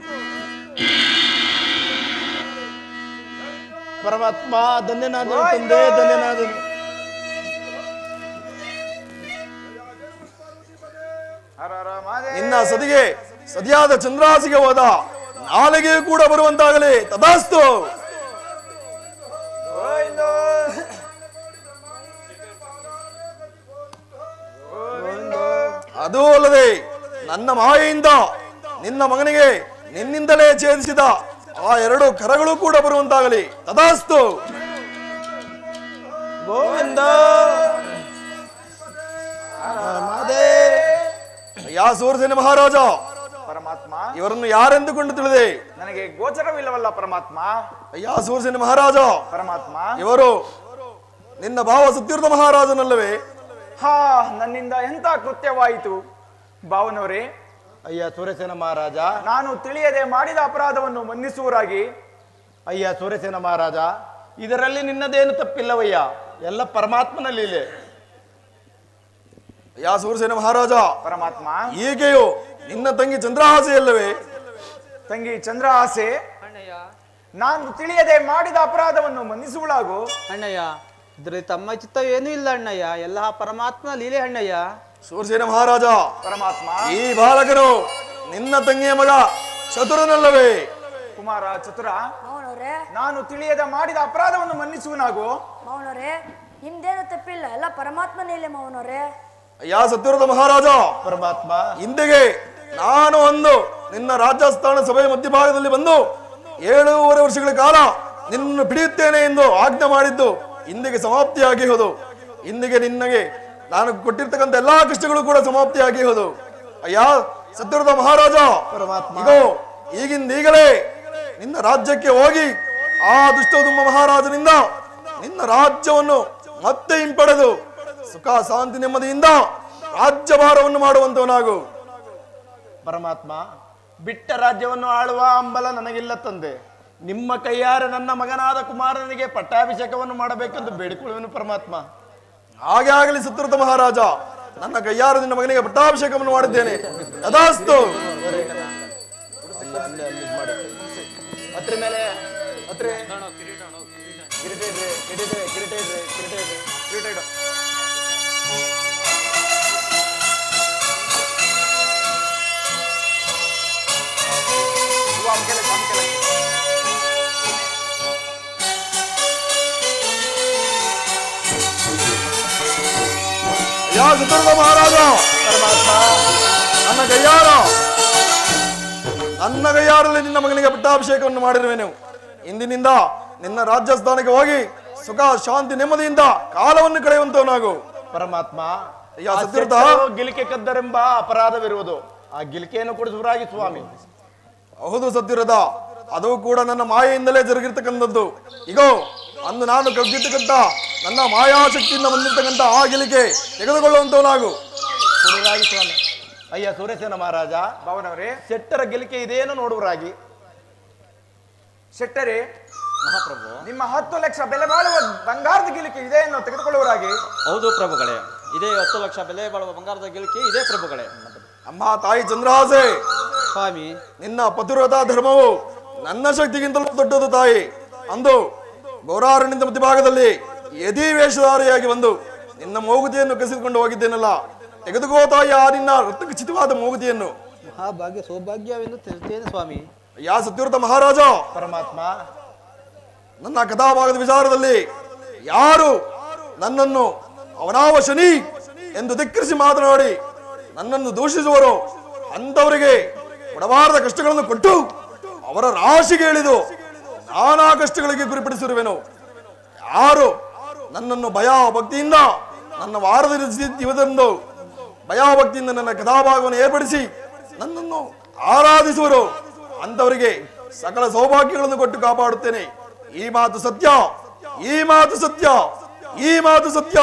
F: ಪರಮಾತ್ಮ ಧನ್ಯನಾದನು ತಂದೆ ಧನ್ಯನಾದನು
G: ನಿನ್ನ ಸದಿಗೆ ಸದಿಯಾದ ಚಂದ್ರಾಸಿಗೆ ಹೋದ ನಾಳೆಗೆಯೂ ಕೂಡ ಬರುವಂತಾಗಲಿ ತದಾಸ್ತು ಅದೂ ಅಲ್ಲದೆ ನನ್ನ ಮಾಯೆಯಿಂದ ನಿನ್ನ ಮಗನಿಗೆ ನಿನ್ನಿಂದಲೇ ಛೇದಿಸಿದ ಆ ಎರಡು ಕರಗಳು ಕೂಡ ಬರುವಂತಾಗಲಿ ತದಾಸ್ತು
F: ಗೋವಿಂದ
G: ಯಾ ಸೂರ್ಯಸೇನ ಮಹಾರಾಜ
A: ಪರಮಾತ್ಮ
G: ಇವರನ್ನು ಯಾರೆಂದುಕೊಂಡು ತಿಳಿದೆ
A: ನನಗೆ ಗೋಚರವಿಲ್ಲವಲ್ಲ ಪರಮಾತ್ಮ
G: ಅಯ್ಯ ಸೂರ್ಯಸೇನ ಮಹಾರಾಜ
A: ಪರಮಾತ್ಮ
G: ಇವರು ನಿನ್ನ ಭಾವ ಸತ್ಯರ್ಥ ಮಹಾರಾಜನಲ್ಲವೇ
A: ಹಾ ನನ್ನಿಂದ ಎಂತ ಕೃತ್ಯವಾಯಿತು ಭಾವನವರೇ
F: ಅಯ್ಯ ಸೂರ್ಯಸೇನ ಮಹಾರಾಜ
A: ನಾನು ತಿಳಿಯದೆ ಮಾಡಿದ ಅಪರಾಧವನ್ನು ಮನ್ನಿಸುವರಾಗಿ
F: ಅಯ್ಯ ಸೂರ್ಯಸೇನ ಮಹಾರಾಜ ಇದರಲ್ಲಿ ನಿನ್ನದೇನು ತಪ್ಪಿಲ್ಲವಯ್ಯ ಎಲ್ಲ ಪರಮಾತ್ಮನ ಲೀಲೆ
G: ಯಾ ಸೂರ್ಯಸೇನ ಮಹಾರಾಜ
A: ಪರಮಾತ್ಮ
G: ಈಗೆಯೋ ನಿನ್ನ ತಂಗಿ ಚಂದ್ರಹಾಸೆಯಲ್ಲವೇ
A: ತಂಗಿ ಚಂದ್ರಹಾಸೆ ನಾನು ತಿಳಿಯದೆ ಮಾಡಿದ ಅಪರಾಧವನ್ನು ಮನ್ನಿಸುವಳಾಗು
E: ಅಣ್ಣಯ್ಯ ಇದ್ರಲ್ಲಿ ತಮ್ಮ ಚಿತ್ತ ಏನೂ ಇಲ್ಲ ಅಣ್ಣಯ್ಯ ಎಲ್ಲ ಪರಮಾತ್ಮನ ಲೀಲೆ ಅಣ್ಣಯ್ಯ
G: ಸೂರ್ಯಸೇನ ಮಹಾರಾಜ
A: ಪರಮಾತ್ಮ
G: ಈ ಬಾಲಕನು ನಿನ್ನ ತಂಗಿಯ ಮಗ ಚತುರನಲ್ಲವೇ
A: ಕುಮಾರ ಚತುರ
B: ಮೌನವ್ರೆ
A: ನಾನು ತಿಳಿಯದೆ ಮಾಡಿದ ಅಪರಾಧವನ್ನು ಮನ್ನಿಸುವನಾಗು
B: ಮೌನವ್ರೆ ನಿಮ್ದೇನು ತಪ್ಪಿಲ್ಲ ಎಲ್ಲ ಪರಮಾತ್ಮನೇ ಇಲ್ಲೇ ಮಾವನವ್ರೆ
G: ಅಯ್ಯ ಸತ್ಯವ್ರತ ಮಹಾರಾಜ
F: ಪರಮಾತ್ಮ
G: ಇಂದಿಗೆ ನಾನು ಒಂದು ನಿನ್ನ ರಾಜಸ್ಥಾನ ಸಭೆಯ ಮಧ್ಯಭಾಗದಲ್ಲಿ ಬಂದು ಏಳೂವರೆ ವರ್ಷಗಳ ಕಾಲ ನಿನ್ನನ್ನು ಹಿಡಿಯುತ್ತೇನೆ ಎಂದು ಆಜ್ಞೆ ಮಾಡಿದ್ದು ಇಂದಿಗೆ ಸಮಾಪ್ತಿಯಾಗಿ ಹೋದು ಇಂದಿಗೆ ನಿನ್ನಗೆ ನಾನು ಕೊಟ್ಟಿರ್ತಕ್ಕಂಥ ಎಲ್ಲಾ ಕಷ್ಟಗಳು ಕೂಡ ಸಮಾಪ್ತಿಯಾಗಿ ಹೋದು ಅಯ್ಯ ಸತ್ಯವ್ರತ ಮಹಾರಾಜ
F: ಪರಮಾತ್ಮ.
G: ಇಗೋ ಈಗಿಂದ ಈಗಲೇ ನಿನ್ನ ರಾಜ್ಯಕ್ಕೆ ಹೋಗಿ ಆ ದುಷ್ಟದುಮ್ಮ ಮಹಾರಾಜನಿಂದ ನಿನ್ನ ರಾಜ್ಯವನ್ನು ಮತ್ತೆ ಹಿಂಪಡೆದು ಸುಖ ಶಾಂತಿ ನೆಮ್ಮದಿಯಿಂದ ರಾಜ್ಯಭಾರವನ್ನು ಮಾಡುವಂತವನಾಗು
F: ಪರಮಾತ್ಮ ಬಿಟ್ಟ ರಾಜ್ಯವನ್ನು ಆಳುವ ಹಂಬಲ ನನಗಿಲ್ಲ ತಂದೆ ನಿಮ್ಮ ಕೈಯಾರೆ ನನ್ನ ಮಗನಾದ ಕುಮಾರನಿಗೆ ಪಟ್ಟಾಭಿಷೇಕವನ್ನು ಮಾಡಬೇಕೆಂದು ಬೇಡಿಕೊಳ್ಳುವೆನು ಪರಮಾತ್ಮ
G: ಹಾಗೆ ಆಗಲಿ ಸತ್ಯವ್ರತ ಮಹಾರಾಜ ನನ್ನ ಕೈಯಾರ ನಿನ್ನ ಮಗನಿಗೆ ಪಟ್ಟಾಭಿಷೇಕವನ್ನು ಮಾಡಿದ್ದೇನೆ ತದಾಸ್ತು
F: ಅದ್ರ ಮೇಲೆ ಅತ್ರೆ ಕಿರೀಟ ಇಡ್ರಿ, ಕಿರೀಟ ಕಿರೀಟ ಇಡ್ರಿ, ಕಿರೀಟ ಇಡ್ರಿ, ಕಿರೀಟ ಇಡು.
G: ಯಾ ಸತ್ಯವ್ರತ ಮಹಾರಾಜ
F: ಪರಮಾತ್ಮ
G: ನನ್ನ ಕೈಯಾರ ನನ್ನ ಕೈಯಾರಲ್ಲಿ ನಿನ್ನ ಮಗನಿಗೆ ಪಟ್ಟಾಭಿಷೇಕವನ್ನು ಮಾಡಿರುವೆನು ಇಂದಿನಿಂದ ನಿನ್ನ ರಾಜಸ್ಥಾನಕ್ಕೆ ಹೋಗಿ ಸುಖ ಶಾಂತಿ ನೆಮ್ಮದಿಯಿಂದ ಕಾಲವನ್ನು ಕಳೆಯುವಂತವನಾಗು
F: ಪರಮಾತ್ಮ
G: ಅಯ್ಯ,
F: ಆ
G: ಸತ್ಯವ್ರತ.
F: ಶೆಟ್ಟರು ಗಿಲಿಕೆ ಕದ್ದರೆಂಬ ಅಪರಾಧವಿರುವುದು ಆ ಗಿಲಿಕೆಯನ್ನು ಕೊಡಿಸುವರಾಗಿ ಸ್ವಾಮಿ
G: ಹೌದು ಸತ್ಯರದ ಅದು ಕೂಡ ನನ್ನ ಮಾಯೆಯಿಂದಲೇ ಜರುಗಿರ್ತಕ್ಕಂಥದ್ದು ಈಗೋ ಅಂದು ನಾನು ಕಗ್ಗಿರ್ತಕ್ಕಂಥ ನನ್ನ ಮಾಯಾಶಕ್ತಿಯಿಂದ ಬಂದಿರ್ತಕ್ಕಂಥ ಆ ಗಿಲಿಕೆ ತೆಗೆದುಕೊಳ್ಳುವಂತವನಾಗು
F: ಕೊಡುವರಾಗಿ ಸ್ವಾಮಿ ಅಯ್ಯ ಸೂರ್ಯಸೇನ ಮಹಾರಾಜ
A: ಭಾವನವರೇ
F: ಶೆಟ್ಟರ ಗಿಲಿಕೆ ಇದೇನು ನೋಡುವರಾಗಿ
A: ಶೆಟ್ಟರೆ
E: ಮಹಾಪ್ರಭು
A: ನಿಮ್ಮ ಹತ್ತು ಲಕ್ಷ ಬೆಲೆ ಬಾಳುವ ಬಂಗಾರದ ಗಿಲಿಕೆ ಇದೆ ಎನ್ನು ತೆಗೆದುಕೊಳ್ಳುವರಾಗಿ
E: ಹೌದು ಪ್ರಭುಗಳೇ ಇದೇ ಹತ್ತು ಲಕ್ಷ ಬೆಲೆ ಬಾಳುವ ಬಂಗಾರದ ಗಿಲ್ಕಿ ಇದೇ ಪ್ರಭುಗಳೇ
G: ಅಮ್ಮ ತಾಯಿ ಚಂದ್ರಹಾಸೆ
E: ಸ್ವಾಮಿ
G: ನಿನ್ನ ಪತಿವ್ರತ ಧರ್ಮವು ನನ್ನ ಶಕ್ತಿಗಿಂತಲೂ ದೊಡ್ಡದು ತಾಯಿ ಅಂದು ಗೌರಾರಣ್ಯದ ಮಧ್ಯಭಾಗದಲ್ಲಿ ಯದಿ ವೇಷಧಾರಿಯಾಗಿ ಬಂದು ನಿನ್ನ ಮೋಗುತಿಯನ್ನು ಕಸಿದುಕೊಂಡು ಹೋಗಿದ್ದೇನಲ್ಲ ತೆಗೆದುಕೋ ತಾಯಿ ಆ ನಿನ್ನ ರಕ್ತಖಚಿತವಾದ ಮೋಗುತಿಯನ್ನು
E: ಮಹಾಭಾಗ್ಯ ಸೌಭಾಗ್ಯವೆಂದು ತಿಳಿತೇನೆ ಸ್ವಾಮಿ
G: ಯಾ ಸತ್ಯವ್ರತ ಮಹಾರಾಜ
F: ಪರಮಾತ್ಮ
G: ನನ್ನ ಕಥಾಭಾಗದ ವಿಚಾರದಲ್ಲಿ ಯಾರು ನನ್ನನ್ನು ಅವನಾವ ಶನಿ ಎಂದು ಧಿಕ್ಕರಿಸಿ ಮಾತನಾಡಿ ನನ್ನನ್ನು ದೂಷಿಸುವರೋ ಅಂಥವರಿಗೆ ಕೊಡಬಾರದ ಕಷ್ಟಗಳನ್ನು ಕೊಟ್ಟು ಅವರ ರಾಶಿಗೆ ಇಳಿದು ನಾನಾ ಕಷ್ಟಗಳಿಗೆ ಗುರಿಪಡಿಸಿರುವೆನು ಯಾರು ನನ್ನನ್ನು ಭಯ ಭಕ್ತಿಯಿಂದ ನನ್ನ ವಾರದ ದಿವಸದಂದು ಭಯ ಭಕ್ತಿಯಿಂದ ನನ್ನ ಕಥಾಭಾಗವನ್ನು ಏರ್ಪಡಿಸಿ ನನ್ನನ್ನು ಆರಾಧಿಸುವರು ಅಂಥವರಿಗೆ ಸಕಲ ಸೌಭಾಗ್ಯಗಳನ್ನು ಕೊಟ್ಟು ಕಾಪಾಡುತ್ತೇನೆ ಈ ಮಾತು ಸತ್ಯ ಈ ಮಾತು ಸತ್ಯ ಈ ಮಾತು ಸತ್ಯ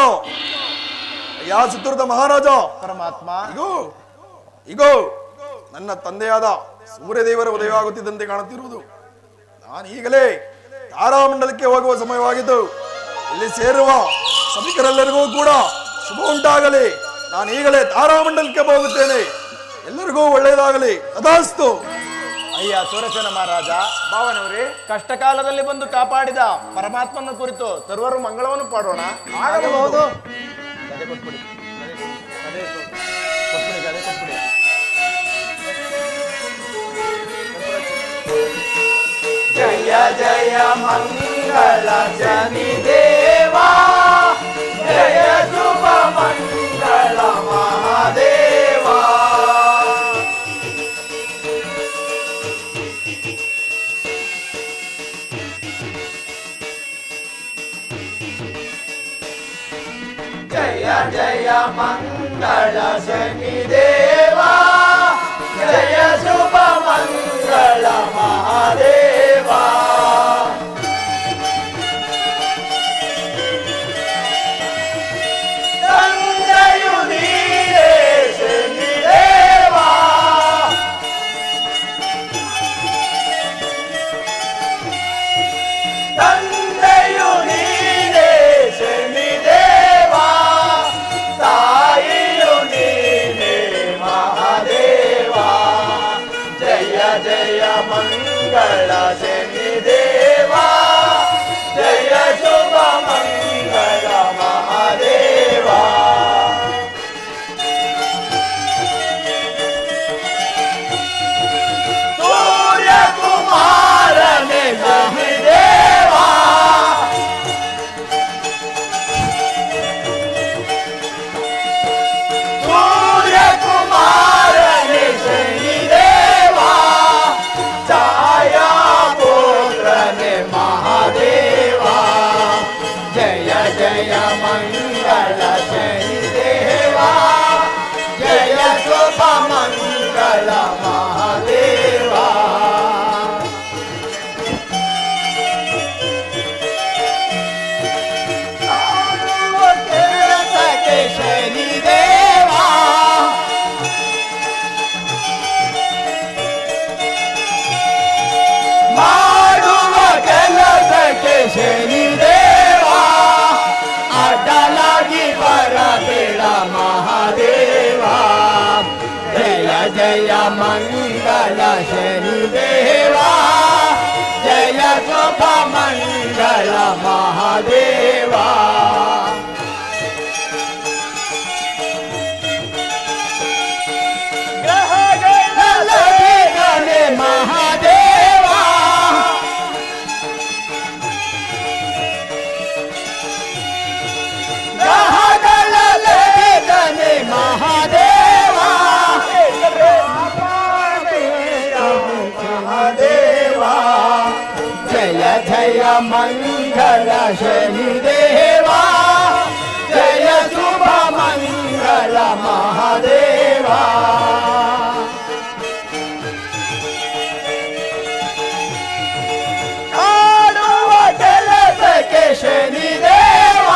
G: ಯಾ ಚಿತ್ರದ ಮಹಾರಾಜ
F: ಪರಮಾತ್ಮ
G: ಇಗೋ ಇಗೋ ನನ್ನ ತಂದೆಯಾದ ಸೂರ್ಯದೇವರ ಉದಯವಾಗುತ್ತಿದ್ದಂತೆ ಕಾಣುತ್ತಿರುವುದು ನಾನು ಈಗಲೇ ತಾರಾಮಂಡಲಕ್ಕೆ ಹೋಗುವ ಸಮಯವಾಗಿದ್ದು ಇಲ್ಲಿ ಸೇರುವ ಸಭಿಕರೆಲ್ಲರಿಗೂ ಕೂಡ ಶುಭ ಉಂಟಾಗಲಿ ನಾನು ಈಗಲೇ ತಾರಾಮಂಡಲಕ್ಕೆ ಹೋಗುತ್ತೇನೆ ಎಲ್ಲರಿಗೂ ಒಳ್ಳೆಯದಾಗಲಿ ತದಾಸ್ತು
F: ಅಯ್ಯ ಸೂರ್ಯಸೇನ ಮಹಾರಾಜ
A: ಭಾವನವರೇ
F: ಕಷ್ಟ ಕಾಲದಲ್ಲಿ ಬಂದು ಕಾಪಾಡಿದ ಪರಮಾತ್ಮನ ಕುರಿತು ಸರ್ವರು ಮಂಗಳವನ್ನು ಪಾಡೋಣ
A: ಆಗಬಹುದು
F: ಗದೆ ಕೊಟ್ಬಿಡಿ ಗದೆ ಕೊಟ್ಬಿಡಿ ಗದೆ ಕೊಟ್ಬಿಡಿ ಜಯ ಜಯ ಮಂಗಳ ಜನಿ ದೇವಾ ಜಯ ಶುಭ ಮಂಗಳ ಮಹಾದೇವಾ ಜಯ ಜಯ ಮಂಗಳ ಶನಿ ದೇವಾ ಜಯ ಶುಭ ಮಂಗಳ ಮಹಾದೇವಾ ತಂದೆಯು ನೀರೇ ಶನಿ ದೇವಾ ತಂದೆಯು ನೀನೇ ಶನಿ ದೇವಾ ತಾಯಿಯು ನೀನೇ ಮಹಾದೇವಾ ಜಯ ಜಯ ಮಂಗಳ ಶನಿ ದೇವಾ ಜಯ ಶುಭ ಮಂಗಳ ಮಹಾದೇವಾ ಸೂರ್ಯ ಕುಮಾರನೆ ಶನಿ ದೇವಾ
E: ಮಹಾದೇವ ಕೆಲಸಕ್ಕೆ ಶನಿದೇವ ಮಾಡುವ ಕೆಲಸಕ್ಕೆ ಶನಿದೇವ ಅಡ್ಡಲಾಗಿ ಬರಬೇಡ ಮಹಾದೇವ ಜಯ ಜಯ ಮಂಗಲ ಶನಿದೇವ ಜಯ ಶುಭ ಮಂಗಲ ಮಹಾದೇವ ಗ್ರಹಗಳೇ ಮಹಾದೇವ ಗ್ರಹಗಳೇ ಮಹಾದೇವ ಮಹಾದೇವ ಜಯ ಜಯ ಮಂಗಲ ಶನಿದೇವ ಜಯ ಶುಭ ಮಂಗಲ ಮಹಾದೇವ ಆಡುವ ಕೆಲಸಕ್ಕೆ ಶನಿದೇವ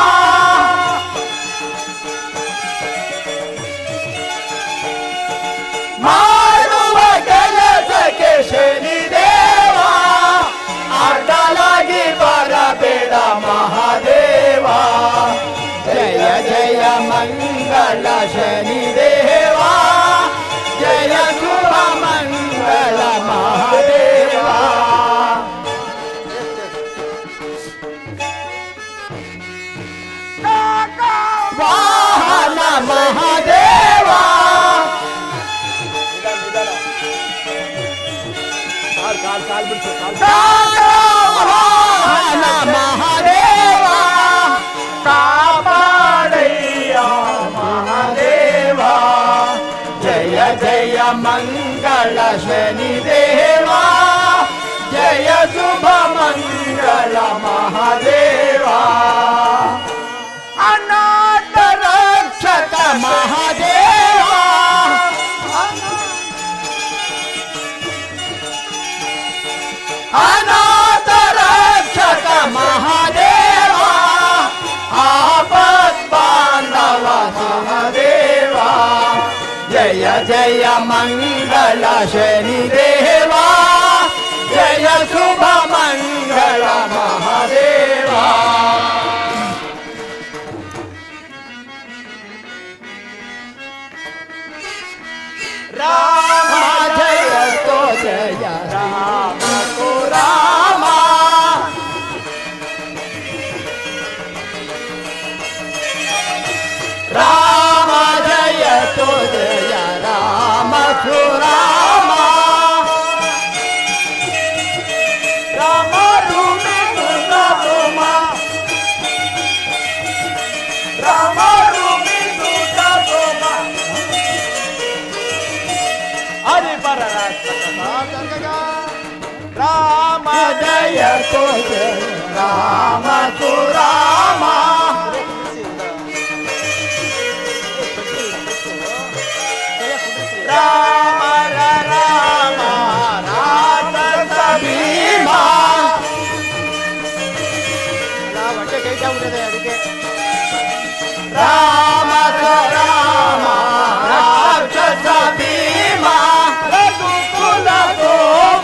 E: ಮಾಡುವ ಕೆಲಸಕ್ಕೆ ಶನಿದೇವ ಅಡ್ಡಲಾಗಿ ಬರಬೇಡ ಮಹಾದೇವ ಜಯ ಜಯ ಮಂಗಲ ಶನಿದೇವ ಜಯ ಶುಭ ಮಂಗಲ ಮಹಾದೇವ ವಾಹನ ಮಹಾದೇವ ವಾಹನ ಮಹಾದೇವ ಕಾಪಾಡಯ್ಯ ಮಹಾದೇವ ಜಯ ಜಯ ಮಂಗಳ ಶನಿದೇವ ಜಯ ಶುಭ ಮಂಗಳ ಮಹಾದೇವ ಅನಾಥ ರಕ್ಷಕ ಮಹಾದೇವ ಅನಾಥ ರಕ್ಷಕ ಮಹಾದೇವ ಆಪತ್ ಬಾಂಧವ ಮಹಾದೇವ ಜಯ ಜಯ ಮಂಗಳ ಶನಿದೇವ ಜಯ ಶುಭ ಮಂಗಳ ಮಹಾದೇವ ರಾಮ ಜಯ ತೋ ಜಯ ರಾಮ ತೋ ರಾಮ ರಾಮ ಜಯ ತೋ ಜಯ ರಾಮ ತೋ ರಾಮ ರಾಮ ರೂಪಿ ದುರ್ಗಾ ತೋಮ ರಾಮ ರೂಪಿ ದುರ್ಗಾ ತೋಮ ಹರಿ ಪರ ರಾಮ ಜಯ ತೋ ಜಯ ರಾಮ ತೋ ರಾಮ ರಾಮ ರಾಮ ರಾಮ ಭೀಮ ಹೊಟ್ಟೆ ಕೈ ಅದಕ್ಕೆ ರಾಮ ರಾಮ ರಾಕ್ಷಸ ಭೀಮ ರಘುಕುಲ ಸೋಮ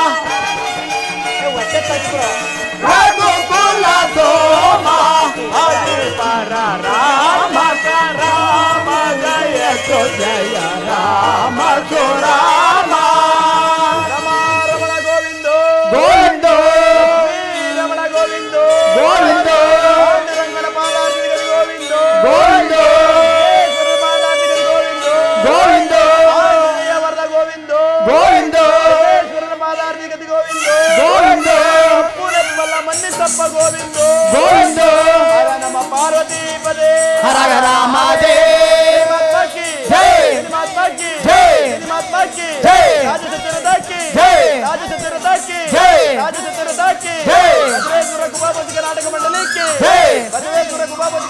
E: ರಘುಕುಲ ಸೋಮ ಹರಿ ಪರ ರಾಮ ರಾಮ ಜಯ ಸೋ ಜಯ ರಾಮ ಸೋ ರಾಮ
A: ರಮಣ ಗೋವಿಂದ
E: ಗೋವಿಂದ
A: ರಮಣ ಗೋವಿಂದ
E: ಗೋವಿಂದ
A: ರಂಗನ ಪಾದಾದಿಗಳು ಗೋವಿಂದ
E: ಗೋವಿಂದ
A: ಪಾದಾದಿಗಳು ಗೋವಿಂದ
E: ಗೋವಿಂದ
A: ವರದ ಗೋವಿಂದ
E: ಗೋವಿಂದ
A: ಈಶ್ವರನ ಪಾದಾರ್ಧಿಗತಿ ಗೋವಿಂದ
E: ಗೋವಿಂದ
A: ಪೂರ್ಣವಲ್ಲ ಮನ್ನಿಸಪ್ಪ ಗೋವಿಂದ
E: ಗೋವಿಂದ
A: ಹರ ನಮ್ಮ ಪಾರ್ವತಿ ಪದೇ
E: ಹರ ಹರ ಮಹಾದೇವ
A: ಮಾತಾಕಿ
E: ಜೈ.
A: ಮಾತಾಕಿ
E: ಜೈ.
A: ಮಾತಾಕಿ
E: ಜೈ.
A: ರಾಜಸತಿರದಾಕಿ
E: ಜೈ.
A: ರಾಜಸತಿರದಾಕಿ
E: ಜೈ.
A: ರಾಜಸತಿರದಾಕಿ
E: ಜೈ.
A: ಬಸವೇಶ್ವರ ಕುಮಾಪತಿ ಕರ್ನಾಟಕ ಮಂಡಲಕ್ಕೆ
E: ಜೈ.
A: ಬಸವೇಶ್ವರ ಕುಮಾಪತಿ